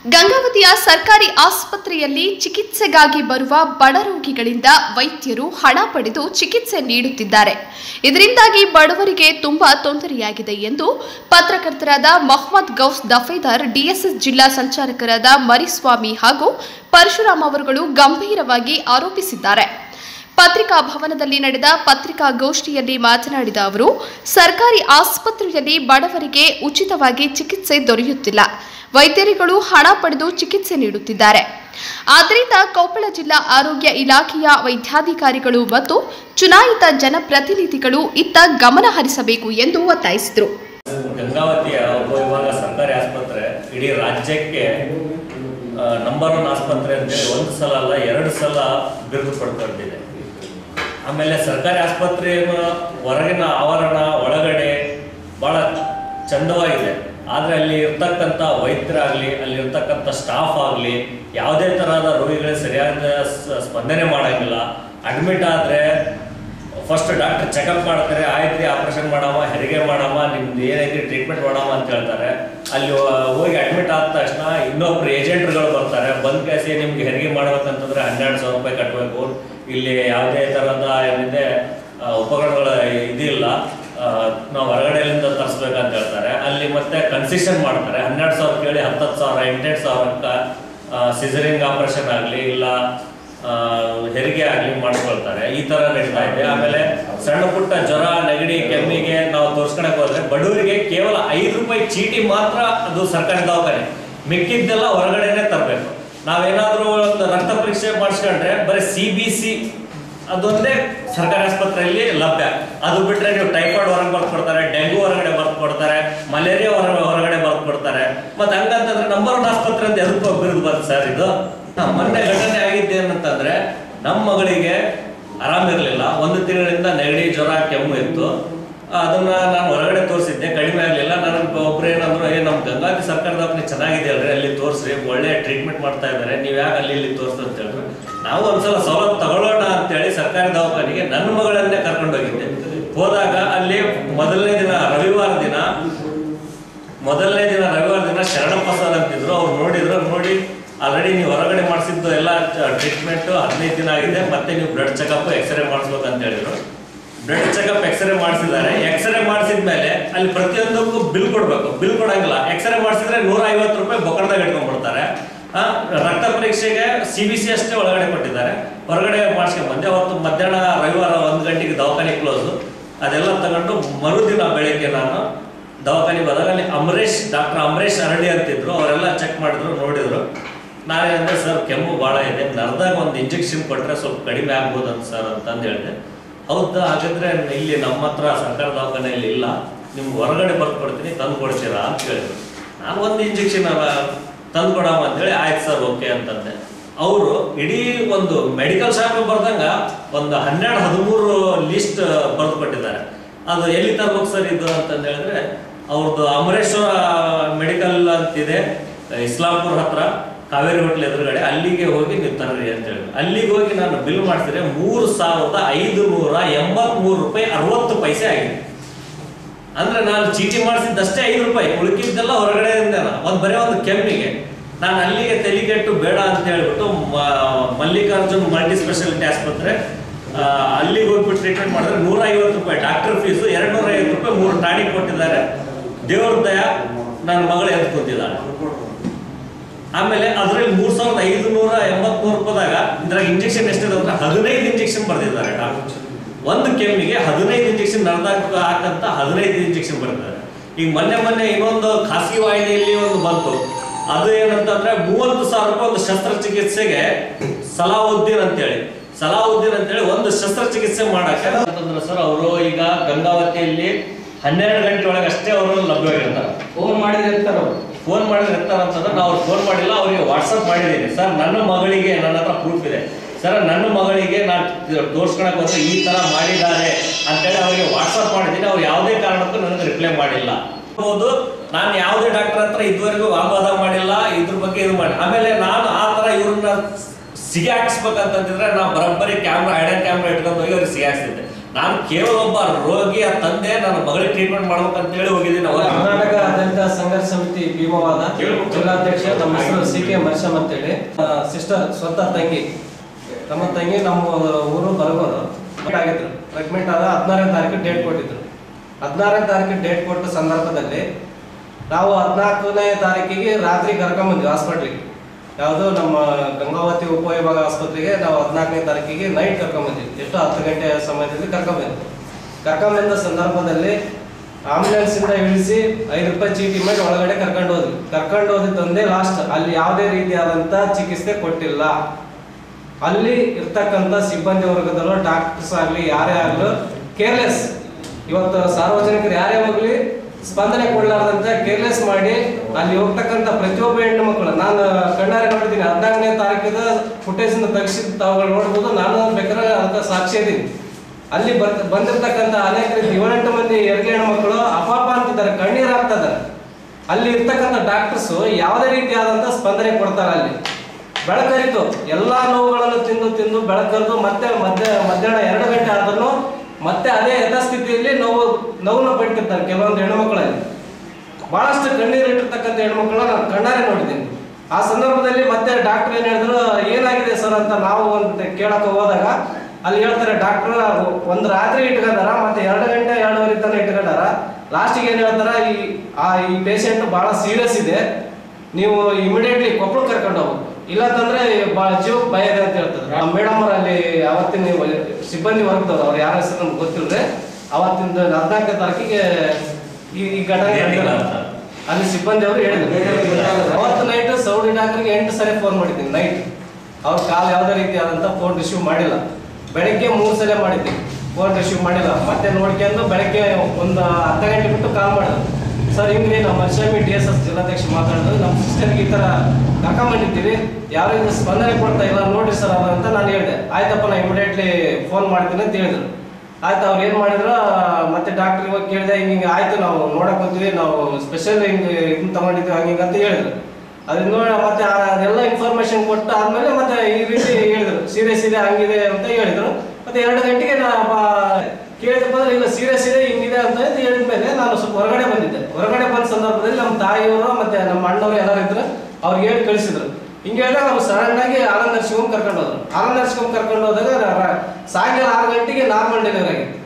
ಗಂಗಾವತಿಯ ಸರ್ಕಾರಿ ಆಸ್ಪತ್ರೆಯಲ್ಲಿ ಚಿಕಿತ್ಸೆಗಾಗಿ ಬರುವ ಬಡ ರೋಗಿಗಳಿಂದ ವೈದ್ಯರು ಹಣ ಪಡೆದು ಚಿಕಿತ್ಸೆ ನೀಡುತ್ತಿದ್ದಾರೆ ಇದರಿಂದಾಗಿ ಬಡವರಿಗೆ ತುಂಬಾ ತೊಂದರೆಯಾಗಿದೆ ಎಂದು ಪತ್ರಕರ್ತರಾದ ಮೊಹಮ್ಮದ್ ಗೌಸ್ ದಫೇದಾರ್ ಡಿಎಸ್ಎಸ್ ಜಿಲ್ಲಾ ಸಂಚಾಲಕರಾದ ಮರಿಸ್ವಾಮಿ ಹಾಗೂ ಪರಶುರಾಮ್ ಅವರುಗಳು ಗಂಭೀರವಾಗಿ ಆರೋಪಿಸಿದ್ದಾರೆ ಪತ್ರಿಕಾ ಭವನದಲ್ಲಿ ನಡೆದ ಪತ್ರಿಕಾಗೋಷ್ಠಿಯಲ್ಲಿ ಮಾತನಾಡಿದ ಅವರು ಸರ್ಕಾರಿ ಆಸ್ಪತ್ರೆಯಲ್ಲಿ ಬಡವರಿಗೆ ಉಚಿತವಾಗಿ ಚಿಕಿತ್ಸೆ ದೊರೆಯುತ್ತಿಲ್ಲ ವೈದ್ಯರುಗಳು ಹಣ ಪಡೆದು ಚಿಕಿತ್ಸೆ ನೀಡುತ್ತಿದ್ದಾರೆ ಆದ್ದರಿಂದ ಕೊಪ್ಪಳ ಜಿಲ್ಲಾ ಆರೋಗ್ಯ ಇಲಾಖೆಯ ವೈದ್ಯಾಧಿಕಾರಿಗಳು ಮತ್ತು ಚುನಾಯಿತ ಜನಪ್ರತಿನಿಧಿಗಳು ಇತ್ತ ಗಮನ ಹರಿಸಬೇಕು ಎಂದು ಒತ್ತಾಯಿಸಿದರು ಗಂಗಾವತಿಯ ಉಪವಿಭಾಗ ಸರ್ಕಾರಿ ಆಸ್ಪತ್ರೆ ಇಡೀ ರಾಜ್ಯಕ್ಕೆ ನಂಬರ್ ಒನ್ ಆಸ್ಪತ್ರೆ ಅಂತೇಳಿ ಒಂದು ಸಲ ಅಲ್ಲ ಎರಡು ಸಲ ಬಿರುದು ಪಡ್ಕೊಂಡಿದೆ ಆಮೇಲೆ ಸರ್ಕಾರಿ ಆಸ್ಪತ್ರೆಯನ್ನು ಹೊರಗಿನ ಆವರಣ ಒಳಗಡೆ ಭಾಳ ಚಂದವಾಗಿದೆ ಆದರೆ ಅಲ್ಲಿ ಇರ್ತಕ್ಕಂಥ ವೈದ್ಯರಾಗಲಿ ಅಲ್ಲಿ ಇರ್ತಕ್ಕಂಥ ಸ್ಟಾಫ್ ಆಗಲಿ ಯಾವುದೇ ಥರದ ರೋಗಿಗಳಿಗೆ ಸರಿಯಾದ ಸ- ಸ್ಪಂದನೆ ಮಾಡೋಂಗಿಲ್ಲ ಅಡ್ಮಿಟ್ ಆದರೆ ಫಸ್ಟ್ ಡಾಕ್ಟರ್ ಚೆಕಪ್ ಮಾಡ್ತಾರೆ ಆಯ್ತು ರೀ ಆಪರೇಷನ್ ಮಾಡಮ್ಮ ಹೆರಿಗೆ ಮಾಡಮ್ಮ ನಿಮ್ದು ಏನೈತಿ ಟ್ರೀಟ್ಮೆಂಟ್ ಮಾಡಮ್ಮ ಅಂತ ಹೇಳ್ತಾರೆ ಅಲ್ಲಿ ಹೋ- ಹೋಗಿ ಅಡ್ಮಿಟ್ ಆದ ತಕ್ಷಣ ಇನ್ನೊಬ್ರು ಏಜೆಂಟ್ಗಳು ಬರ್ತಾರೆ ಬಂದ್ ಕೇಸಿ ನಿಮ್ಗೆ ಹೆರಿಗೆ ಮಾಡ್ಬೇಕಂತಂದ್ರೆ ಹನ್ನೆರಡು ಸಾವಿರ ರೂಪಾಯಿ ಕಟ್ಟಬೇಕು ಇಲ್ಲಿ ಯಾವುದೇ ಥರದ ಏನಿದೆ ಆ, ಉಪಕರಣಗಳ ಇದಿಲ್ಲ ಆ, ನಾವು ಹೊರಗಡೆಯಿಂದ ತರಿಸ್ಬೇಕಂತ ಹೇಳ್ತಾರೆ ಅಲ್ಲಿ ಮತ್ತೆ ಕನ್ಸೆಷನ್ ಮಾಡ್ತಾರೆ ಹನ್ನೆರಡು ಸಾವಿರ ಕೇಳಿ ಹತ್ತತ್ತು ಸಾವಿರ ಎಂಟೆಂಟು ಸಾವಿರಕ್ಕೆ ಸಿಸರಿಂಗ್ ಆಪರೇಷನ್ ಆಗಲಿ ಇಲ್ಲ ಆ, ಹೆರಿಗೆ ಆಗಲಿ ಮಾಡ್ಕೊಳ್ತಾರೆ ಈ ತರ ನಡೀತಾ ಇದೆ ಆಮೇಲೆ ಸಣ್ಣ ಪುಟ್ಟ ಜ್ವರ ನೆಗಡಿ ಕೆಮ್ಮಿಗೆ ನಾವು ತೋರ್ಸ್ಕೊಳಕ್ ಹೋದ್ರೆ ಬಡವರಿಗೆ ಕೇವಲ ಐದು ರೂಪಾಯಿ ಚೀಟಿ ಮಾತ್ರ ಅದು ಸರ್ಕಾರಿ ದವಾಖಾನೆ ಮಿಕ್ಕಿದ್ದೆಲ್ಲ ಹೊರಗಡೆನೆ ತರಬೇಕು ನಾವೇನಾದ್ರೂ ಒಂದು ರಕ್ತ ಪರೀಕ್ಷೆ ಮಾಡಿಸ್ಕೊಂಡ್ರೆ ಬರೀ ಸಿ ಬಿ ಸಿ ಅದೊಂದೇ ಸರ್ಕಾರಿ ಆಸ್ಪತ್ರೆಯಲ್ಲಿ ಲಭ್ಯ ಅದು ಬಿಟ್ರೆ ನೀವು ಟೈಫಾಯ್ಡ್ ಹೊರಗೆ ಬರ್ದು ಕೊಡ್ತಾರೆ ಡೆಂಗು ಹೊರಗಡೆ ಬರ್ದು ಕೊಡ್ತಾರೆ ಮಲೇರಿಯಾ ಹೊರಗಡೆ ಹೊರಗಡೆ ಬರ್ದು ಕೊಡ್ತಾರೆ ಮತ್ತೆ ಹಂಗಂತಂದ್ರೆ ನಂಬರ್ ಒನ್ ಆಸ್ಪತ್ರೆ ಅಂತ ಎದಕ್ಕೂ ಬಿರುದು ಬಂತು ಸರ್ ಇದು ಹಾ, ಮೊನ್ನೆ ಘಟನೆ ಆಗಿದ್ದೆ ಏನಂತಂದ್ರೆ ನಮ್ಮ ಮಗಳಿಗೆ ಆರಾಮಿರ್ಲಿಲ್ಲ ಒಂದು ತಿಂಗಳಿಂದ ನೆಗಡಿ ಜ್ವರ ಕೆಮ್ಮು ಇತ್ತು ಅದನ್ನ ನಾನು ಹೊರಗಡೆ ತೋರಿಸಿದ್ದೆ ಕಡಿಮೆ ಆಗಲಿಲ್ಲ ನನಗೆ ಒಬ್ರು ಏನಂದ್ರು ಏ ನಮ್ಮ ಗಂಗಾವತಿ ಸರ್ಕಾರ ದವಾಖಾನೆ ಚೆನ್ನಾಗಿದೆ ಅಲ್ರಿ ಅಲ್ಲಿ ತೋರಿಸ್ರಿ ಒಳ್ಳೆ ಟ್ರೀಟ್ಮೆಂಟ್ ಮಾಡ್ತಾ ಇದ್ದಾರೆ ನೀವು ಯಾಕೆ ಅಲ್ಲಿ ಇಲ್ಲಿ ತೋರಿಸ್ತು ಅಂತ ಹೇಳಿದ್ರು ನಾವು ಒಂದ್ಸಲ ಸವಲತ್ತು ತಗೊಳ್ಳೋಣ ಅಂತೇಳಿ ಸರ್ಕಾರಿ ದವಾಖಾನೆಗೆ ನನ್ನ ಮಗಳನ್ನೇ ಕರ್ಕೊಂಡು ಹೋಗಿದ್ದೆ ಹೋದಾಗ ಅಲ್ಲಿ ಮೊದಲನೇ ದಿನ ರವಿವಾರ ದಿನ ಮೊದಲನೇ ದಿನ ರವಿವಾರ ದಿನ ಶರಣಪ್ಪ ಸರ್ ಅಂತಿದ್ರು ಅವ್ರು ನೋಡಿದ್ರು ನೋಡಿ ಆಲ್ರೆಡಿ ನೀವು ಹೊರಗಡೆ ಮಾಡಿಸಿದ್ದು ಎಲ್ಲ ಟ್ರೀಟ್ಮೆಂಟ್ ಹದಿನೈದು ದಿನ ಆಗಿದೆ ಮತ್ತೆ ನೀವು ಬ್ಲಡ್ ಚೆಕಪ್ ಎಕ್ಸ್ರೇ ಮಾಡಿಸ್ಬೇಕು ಅಂತ ಹೇಳಿದ್ರು ಬ್ಲಡ್ ಚೆಕಪ್ ಎಕ್ಸ್ರೇ ಮಾಡಿಸಿದ್ದಾರೆ ಎಕ್ಸ್ರೇ ಮಾಡಿಸಿದ್ಮೇಲೆ ಅಲ್ಲಿ ಪ್ರತಿಯೊಂದಕ್ಕೂ ಬಿಲ್ ಕೊಡ್ಬೇಕು ಬಿಲ್ ಕೊಡಂಗಿಲ್ಲ ಎಕ್ಸ್ರೇ ಮಾಡಿಸಿದ್ರೆ ನೂರ ಐವತ್ತು ರೂಪಾಯಿ ಬೊಕ್ಕಣದಾಗ ಇಟ್ಕೊಂಡ್ಬಿಡ್ತಾರೆ ಆ, ರಕ್ತ ಪರೀಕ್ಷೆಗೆ ಸಿ ಬಿ ಸಿ ಅಷ್ಟೇ ಒಳಗಡೆ ಕೊಟ್ಟಿದ್ದಾರೆ ಹೊರಗಡೆ ಮಾಡಿಸ್ಕೊಂಡ್ ಬಂದೆ ಅವತ್ತು ಮಧ್ಯಾಹ್ನ ರವಿವಾರ ಒಂದು ಗಂಟೆಗೆ ದವಾಖಾನೆ ಕ್ಲೋಸು ಅದೆಲ್ಲ ತಗೊಂಡು ಮರುದಿನ ಬೆಳಗ್ಗೆ ನಾನು ದವಾಖಾನೆಗೆ ಹೋದಾಗ ಅಲ್ಲಿ ಅಮರೇಶ್ ಡಾಕ್ಟರ್ ಅಮರೇಶ್ ಅರಳಿ ಅಂತಿದ್ರು ಅವರೆಲ್ಲ ಚೆಕ್ ಮಾಡಿದ್ರು ನೋಡಿದ್ರು ನಾನೇ ಅಂದ್ರೆ ಸರ್ ಕೆಮ್ಮು ಭಾಳ ಇದೆ ನರ್ದಾಗ ಒಂದು ಇಂಜೆಕ್ಷನ್ ಕೊಟ್ಟರೆ ಸ್ವಲ್ಪ ಕಡಿಮೆ ಆಗ್ಬೋದು ಅಂತ ಸರ್ ಅಂತಂದು ಹೇಳಿದೆ ಹೌದಾ ಹಾಗಾದ್ರೆ ಇಲ್ಲಿ ನಮ್ಮ ಹತ್ರ ಸರ್ಕಾರ ದವಾಖಾನೆಯಲ್ಲಿ ಇಲ್ಲ ನಿಮ್ಗೆ ಹೊರಗಡೆ ಬರ್ದು ಕೊಡ್ತೀನಿ ತಂದು ಕೊಡ್ತೀರಾ ಅಂತ ಹೇಳಿದ್ರು ನಾನು ಒಂದು ಇಂಜೆಕ್ಷನ್ ತಂದು ಕೊಡಮ್ಮ ಅಂತೇಳಿ ಆಯ್ತು ಸರ್ ಓಕೆ ಅಂತಂದೆ ಅವರು ಇಡೀ ಒಂದು ಮೆಡಿಕಲ್ ಶಾಪ್ ಬರ್ದಂಗ ಒಂದು ಹನ್ನೆರಡು ಹದಿಮೂರು ಲಿಸ್ಟ್ ಬರೆದು ಕೊಟ್ಟಿದ್ದಾರೆ ಅದು ಎಲ್ಲಿ ತರ್ಬೇಕು ಸರ್ ಇದು ಅಂತಂದು ಹೇಳಿದ್ರೆ ಅವ್ರದ್ದು ಅಮರೇಶ್ವರ ಮೆಡಿಕಲ್ ಅಂತಿದೆ ಇಸ್ಲಾಂಪುರ್ ಹತ್ರ ಕಾವೇರಿ ಹೋಟ್ಲ್ ಎದುರುಗಡೆ ಅಲ್ಲಿಗೆ ಹೋಗಿ ನೀವು ತರ್ರಿ ಅಂತ ಹೇಳಿ ಅಲ್ಲಿಗೆ ಹೋಗಿ ನಾನು ಬಿಲ್ ಮಾಡಿಸಿದ್ರೆ ಮೂರು ಸಾವಿರದ ಐದು ನೂರ ಎಂಬತ್ಮೂರು ರೂಪಾಯಿ ಅರವತ್ತು ಪೈಸೆ ಆಗಿದೆ ಅಂದ್ರೆ ನಾನು ಚೀಟಿ ಮಾಡಿಸಿದ್ದಷ್ಟೇ ಐದು ರೂಪಾಯಿ ಉಳಿಕಿದ್ದೆಲ್ಲ ಹೊರಗಡೆ ಒಂದು ಬರೀ ಒಂದು ಕೆಮ್ಮಿಗೆ ನಾನು ಅಲ್ಲಿಗೆ ತೆಲಿಗೆಟ್ಟು ಬೇಡ ಅಂತ ಹೇಳ್ಬಿಟ್ಟು ಮ- ಮಲ್ಲಿಕಾರ್ಜುನ್ ಮಲ್ಟಿ ಸ್ಪೆಷಾಲಿಟಿ ಆಸ್ಪತ್ರೆ ಆ, ಅಲ್ಲಿಗೆ ಹೋಗ್ಬಿಟ್ಟು ಟ್ರೀಟ್ಮೆಂಟ್ ಮಾಡಿದ್ರೆ ನೂರ ಐವತ್ತು ರೂಪಾಯಿ ಡಾಕ್ಟರ್ ಫೀಸು ಎರಡು ನೂರ ಐವತ್ತು ರೂಪಾಯಿ ಮೂರು ಟಾನಿಕ್ ಕೊಟ್ಟಿದ್ದಾರೆ ದೇವ್ರ ದಯ ನನ್ನ ಮಗಳು ಎದ್ದು ಕೂತಿದ್ದಾಳೆ ಆಮೇಲೆ ಅದರಲ್ಲಿ ಮೂರ್ ಸಾವಿರದ ಐದು ನೂರ ಎಂಬತ್ಮೂರು ರೂಪಾಯಿದಾಗ ಇದ್ರಾಗ ಇಂಜೆಕ್ಷನ್ ಎಷ್ಟಿದೆ ಅಂದ್ರೆ ಹದಿನೈದು ಇಂಜೆಕ್ಷನ್ ಬರ್ದಿದ್ದಾರೆ ಡಾಕ್ಟರ್ ಒಂದು ಕೆಮ್ಮಿಗೆ ಹದಿನೈದು ಇಂಜೆಕ್ಷನ್ ನಡೆದಾಗ ಹಾಕಂತ ಹದಿನೈದು ಇಂಜೆಕ್ಷನ್ ಬರ್ತಾರೆ ಈಗ ಮೊನ್ನೆ ಮೊನ್ನೆ ಇನ್ನೊಂದು ಖಾಸಗಿ ವಾಹಿನಿಯಲ್ಲಿ ಒಂದು ಬಂತು ಅದು ಏನಂತಂದ್ರೆ ಮೂವತ್ತು ಸಾವಿರ ರೂಪಾಯಿ ಒಂದು ಶಸ್ತ್ರಚಿಕಿತ್ಸೆಗೆ ಸಲಾವುದ್ದೀನ್ ಅಂತೇಳಿ ಸಲಾವುದ್ದೀನ್ ಅಂತೇಳಿ ಒಂದು ಶಸ್ತ್ರಚಿಕಿತ್ಸೆ ಮಾಡಕ್ಕೆ ಅಂತಂದ್ರೆ ಸರ್ ಅವರು ಈಗ ಗಂಗಾವತಿಯಲ್ಲಿ ಹನ್ನೆರಡು ಗಂಟೆ ಒಳಗೆ ಅಷ್ಟೇ ಅವರು ಲಭ್ಯವಾಗಿರ್ತಾರೆ ಫೋನ್ ಮಾಡಿದ್ರೆ ಇರ್ತಾರ ಅವ್ರು ಫೋನ್ ಮಾಡಿದ್ರೆ ಇರ್ತಾರಂತಂದ್ರೆ ನಾವು ಅವ್ರಿಗೆ ಫೋನ್ ಮಾಡಿಲ್ಲ ಅವರಿಗೆ ವಾಟ್ಸಪ್ ಮಾಡಿದ್ದೀನಿ ಸರ್ ನನ್ನ ಮಗಳಿಗೆ ನನ್ನ ಹತ್ರ ಪ್ರೂಫ್ ಇದೆ ಸರ್ ನನ್ನ ಮಗಳಿಗೆ ನಾನು ತೋರ್ಸ್ಕೊಳಕ್ ಹೋದ್ರೆ ಈ ತರ ಮಾಡಿದ್ದಾರೆ ಅಂತೇಳಿ ಅವರಿಗೆ ವಾಟ್ಸಪ್ ಮಾಡಿದ್ದೀನಿ ಅವ್ರು ಯಾವುದೇ ಕಾರಣಕ್ಕೂ ನನಗೆ ರಿಪ್ಲೈ ಮಾಡಿಲ್ಲ ಹೌದು ನಾನು ಯಾವುದೇ ಡಾಕ್ಟರ್ ಹತ್ರ ಇದುವರೆಗೂ ವಾಗ್ವಾದ ಮಾಡಿಲ್ಲ ಇದ್ರ ಬಗ್ಗೆ ಇದು ಮಾಡಿ ಆಮೇಲೆ ನಾನು ಆ ತರ ಇವ್ರನ್ನ ಸಿಗಿ ಹಾಕಿಸ್ಬೇಕಂತಂದಿದ್ರೆ ನಾವು ಬರೋಬ್ಬರಿ ಕ್ಯಾಮ್ರಾ ಐಡನ್ ಕ್ಯಾಮ್ರಾ ಇಟ್ಕೊಂಡು ಹೋಗಿ ಅವ್ರಿಗೆ ಸಿಗಿ ಹಾಕ್ಸಿದ್ದೆ ನಾನು ಕೇವಲ ಒಬ್ಬ ರೋಗಿಯ ತಂದೆ ನನ್ನ ಮಗಳಿಗೆ ಟ್ರೀಟ್ಮೆಂಟ್ ಮಾಡ್ಬೇಕಂತೇಳಿ ಹೋಗಿದ್ದೀನಿ ಅವಾಗ ಕರ್ನಾಟಕ ದಲಿತ ಸಂಘರ್ಷ ಸಮಿತಿ ಭೀಮವಾದ ಜಿಲ್ಲಾಧ್ಯಕ್ಷ ನಮ್ಮ ಹೆಸರು ಸಿ ಕೆ ಮರ್ಷಮ್ ಅಂತೇಳಿ ಸಿಸ್ಟರ್ ಸ್ವತಃ ತಂಗಿ ನಮ್ಮ ತಂಗಿ ನಮ್ಮ ಊರು ಬರಗೋರು ಆಗಿದ್ರು ಪ್ರೆಗ್ನೆಂಟ್ ಆದ ಹದಿನಾರನೇ ತಾರೀಕು ಡೇಟ್ ಕೊಟ್ಟಿದ್ರು ಹದಿನಾರನೇ ತಾರೀಕು ಡೇಟ್ ಕೊಟ್ಟ ಸಂದರ್ಭದಲ್ಲಿ ನಾವು ಹದಿನಾಲ್ಕನೇ ತಾರೀಕಿಗೆ ರಾತ್ರಿ ಕರ್ಕೊಂಬಂದ್ವಿ ಹಾಸ್ಪಿಟ್ಲಿಗೆ ಯಾವುದು ನಮ್ಮ ಗಂಗಾವತಿ ಉಪವಿಭಾಗ ಆಸ್ಪತ್ರೆಗೆ ನಾವು ಹದಿನಾಲ್ಕನೇ ತಾರೀಕಿಗೆ ನೈಟ್ ಕರ್ಕೊಂಬಂದ್ವಿ ಎಷ್ಟು ಹತ್ತು ಗಂಟೆ ಸಮಯದಲ್ಲಿ ಕರ್ಕೊಂಬಂದ್ವಿ ಕರ್ಕೊಂಬಂದ ಸಂದರ್ಭದಲ್ಲಿ ಆಂಬುಲೆನ್ಸ್ ಇಂದ ಇಳಿಸಿ ಐದು ರೂಪಾಯಿ ಚೀಟಿ ಮಾಡಿ ಒಳಗಡೆ ಕರ್ಕೊಂಡು ಹೋದ್ವಿ ಕರ್ಕೊಂಡು ಹೋದಿದ್ದೊಂದೇ ಲಾಸ್ಟ್ ಅಲ್ಲಿ ಯಾವುದೇ ರೀತಿಯಾದಂತ ಚಿಕಿತ್ಸೆ ಕೊಟ್ಟಿಲ್ಲ ಅಲ್ಲಿ ಇರ್ತಕ್ಕಂಥ ಸಿಬ್ಬಂದಿ ವರ್ಗದಲ್ಲೂ ಡಾಕ್ಟರ್ಸ್ ಆಗಲಿ ಯಾರೇ ಆಗಲು ಕೇರ್ಲೆಸ್ ಇವತ್ತು ಸಾರ್ವಜನಿಕರು ಯಾರೇ ಹೋಗ್ಲಿ ಸ್ಪಂದನೆ ಕೊಡಲಾರ್ದಂತೆ ಕೇರ್ಲೆಸ್ ಮಾಡಿ ಅಲ್ಲಿ ಹೋಗ್ತಕ್ಕಂಥ ಪ್ರತಿಯೊಬ್ಬ ಹೆಣ್ಣು ಮಕ್ಕಳು ನಾನು ಕಣ್ಣಾರೆ ನೋಡಿದ್ದೀನಿ ಹದಿನಾಲ್ಕನೇ ತಾರೀಕಿದ ಫುಟೇಜ್ ತೆಗೆಸಿದ ತಾವುಗಳು ನೋಡ್ಬೋದು ನಾನು ಬೇಕಾದ್ರೆ ಅದಕ್ಕೆ ಸಾಕ್ಷಿ ಇದ್ದೀನಿ ಅಲ್ಲಿ ಬರ್ತ ಬಂದಿರ್ತಕ್ಕಂಥ ಅನೇಕ ರೀತಿ ಏಳೆಂಟು ಮಂದಿ ಹೆರಿಗೆ ಹೆಣ್ಣು ಮಕ್ಕಳು ಅಪಾಪ ಅಂತಿದ್ದಾರೆ ಕಣ್ಣೀರು ಹಾಕ್ತಾ ಇದ್ದಾರೆ ಅಲ್ಲಿ ಇರ್ತಕ್ಕಂಥ ಡಾಕ್ಟರ್ಸ್ ಯಾವುದೇ ರೀತಿಯಾದಂಥ ಸ್ಪಂದನೆ ಕೊಡ್ತಾರೆ ಅಲ್ಲಿ ಬೆಳಕರಿತು ಎಲ್ಲಾ ನೋವುಗಳನ್ನು ತಿಂದು ತಿಂದು ಬೆಳಕರಿದು ಮತ್ತೆ ಮಧ್ಯ ಮಧ್ಯಾಹ್ನ ಎರಡು ಗಂಟೆ ಆದ್ರೂ ಮತ್ತೆ ಅದೇ ಯಥಾಸ್ಥಿತಿಯಲ್ಲಿ ನೋವು ನೋವನ್ನ ಪಡ್ತಿರ್ತಾರೆ ಕೆಲವೊಂದು ಹೆಣ್ಮಕ್ಳಲ್ಲಿ ಬಹಳಷ್ಟು ಕಣ್ಣೀರು ಇಟ್ಟಿರ್ತಕ್ಕಂಥ ಹೆಣ್ಮಕ್ಳನ್ನ ನಾನು ಕಣ್ಣಾರೆ ನೋಡಿದ್ದೀನಿ ಆ ಸಂದರ್ಭದಲ್ಲಿ ಮತ್ತೆ ಡಾಕ್ಟರ್ ಏನ್ ಹೇಳಿದ್ರು ಏನಾಗಿದೆ ಸರ್ ಅಂತ ನಾವು ಒಂದು ಕೇಳಕ್ಕೆ ಹೋದಾಗ ಅಲ್ಲಿ ಹೇಳ್ತಾರೆ ಡಾಕ್ಟರ್ ಒಂದು ರಾತ್ರಿ ಇಟ್ಕೊಂಡಾರ ಮತ್ತೆ ಎರಡು ಗಂಟೆ ಎರಡೂವರೆ ತನಕ ಇಟ್ಕೊಂಡಾರ ಲಾಸ್ಟಿಗೆ ಏನ್ ಹೇಳ್ತಾರ ಈ ಆ ಈ ಪೇಷಂಟ್ ಬಹಳ ಸೀರಿಯಸ್ ಇದೆ ನೀವು ಇಮಿಡಿಯೇಟ್ಲಿ ಕೊಪ್ಪಳ ಕರ್ಕೊಂಡು ಹೋಗ್ಬೇಕು ಇಲ್ಲಂತಂದ್ರೆ ಬಹಳ ಜೀವ ಭಯ ಇದೆ ಅಂತ ಹೇಳ್ತಾರೆ ನಮ್ಮ ಮೇಡಮ್ ಅವ್ರು ಅಲ್ಲಿ ಅವತ್ತಿನ ಸಿಬ್ಬಂದಿ ವರ್ಗದವ್ರು ಅವ್ರು ಯಾರ ಹೆಸರು ನಮ್ಗೆ ಗೊತ್ತಿಲ್ಲದೆ ಅವತ್ತಿಂದ ಹದಿನಾಲ್ಕನೇ ತಾರೀಕಿಗೆ ಈ ಈ ಘಟನೆ ಏನಿಲ್ಲ ನಡೆದಿಲ್ಲ. ಅಂತ. ಅಲ್ಲಿ ಸಿಬ್ಬಂದಿ ಅವರು ಹೇಳಿದ್ರು ಅವತ್ತು ನೈಟ್ ಸೌಡಿ ಡಾಕ್ಟರ್ಗೆ ಎಂಟು ಸರಿ ಫೋನ್ ಮಾಡಿದ್ದೀನಿ ನೈಟ್ ಅವ್ರ ಕಾಲ್ ಯಾವುದೇ ರೀತಿಯಾದಂಥ ಫೋನ್ ರಿಸೀವ್ ಮಾಡಿಲ್ಲ ಬೆಳಗ್ಗೆ ಮೂರು ಸಲ ಮಾಡಿದ್ದೆ ಫೋನ್ ರಿಸೀವ್ ಮಾಡಿಲ್ಲ ಮತ್ತೆ ನೋಡ್ಕೊಂಡು ಬೆಳಗ್ಗೆ ಒಂದು ಅರ್ಧ ಗಂಟೆ ಬಿಟ್ಟು ಕಾಲ್ ಮಾಡಿದ್ರು ಸರ್ ಹಿಂಗ್ರಿ ನಮ್ಮ ಮರ್ಷಾಮಿ ಡಿ ಎಸ್ ಎಸ್ ಜಿಲ್ಲಾಧ್ಯಕ್ಷ ಮಾತಾಡಿದ್ರು ನಮ್ಮ ಸಿಸ್ಟರ್ಗೆ ಈ ಥರ ಕರ್ಕೊಂಬಂದಿದ್ದೀವಿ ಯಾವ ರೀತಿ ಸ್ಪಂದನೆ ಕೊಡ್ತಾ ಇಲ್ಲ ನೋಡ್ರಿ ಸರ್ ಅದು ಅಂತ ನಾನು ಹೇಳಿದೆ ಆಯ್ತಪ್ಪ ನಾನು ಇಮಿಡಿಯೇಟ್ಲಿ ಫೋನ್ ಮಾಡ್ತೀನಿ ಅಂತ ಹೇಳಿದ್ರು ಆಯ್ತು ಅವ್ರು ಏನು ಮಾಡಿದ್ರು ಮತ್ತೆ ಡಾಕ್ಟ್ರಿಗೆ ಹೋಗಿ ಕೇಳಿದೆ ಹಿಂಗೆ ಹಿಂಗೆ ಆಯ್ತು ನಾವು ನೋಡಕ್ ಬಂದ್ವಿ ನಾವು ಸ್ಪೆಷಲ್ ಹಿಂಗೆ ಇದನ್ನ ತಗೊಂಡಿದ್ವಿ ಹಂಗೆ ಹಿಂಗೆ ಅಂತ ಹೇಳಿದ್ರು ಅದನ್ನ ನೋಡಿ ಮತ್ತೆ ಆ- ಅದೆಲ್ಲ ಇನ್ಫಾರ್ಮೇಶನ್ ಕೊಟ್ಟು ಆದ್ಮೇಲೆ ಮತ್ತೆ ಈ ರೀತಿ ಹೇಳಿದ್ರು ಸೀರಿಯಸ್ ಇದೆ ಹಂಗಿದೆ ಅಂತ ಹೇಳಿದ್ರು ಮತ್ತೆ ಎರಡು ಗಂಟೆಗೆ ನಾ ಕೇಳಿದಪ್ಪ ಅಂದ್ರೆ ಇಲ್ಲ ಸೀರಿಯಸ್ ಇದೆ ಹಿಂಗಿದೆ ಅಂತ ಹೇಳಿದ ಮೇಲೆ ನಾನು ಸ್ವಲ್ಪ ಹೊರಗಡೆ ಬಂದಿದ್ದೆ ಹೊರಗಡೆ ಬಂದ ಸಂದರ್ಭದಲ್ಲಿ ನಮ್ಮ ತಾಯಿಯವರು ಮತ್ತೆ ನಮ್ಮ ಅಣ್ಣವರು ಎಲ್ಲರೂ ಇದ್ರು ಅವ್ರಿಗೆ ಹೇಳಿ ಕಳಿಸಿದ್ರು ಹಿಂಗೆ ಹೇಳಿದಾಗ ಅವ್ರು ಸಡನ್ ಆಗಿ ಆನಂದ್ ನರ್ಸಿಂಗ್ ಹೋಮ್ ಕರ್ಕೊಂಡು ಹೋದ್ರು ಆನಂದ್ ನರ್ಸಿಂಗ್ ಹೋಮ್ ಕರ್ಕೊಂಡು ಹೋದಾಗ ರ- ಸಾಯಂಕಾಲ ಆರು ಗಂಟೆಗೆ ನಾರ್ಮಲ್ ಡೆಲಿವರಿ ಆಗಿತ್ತು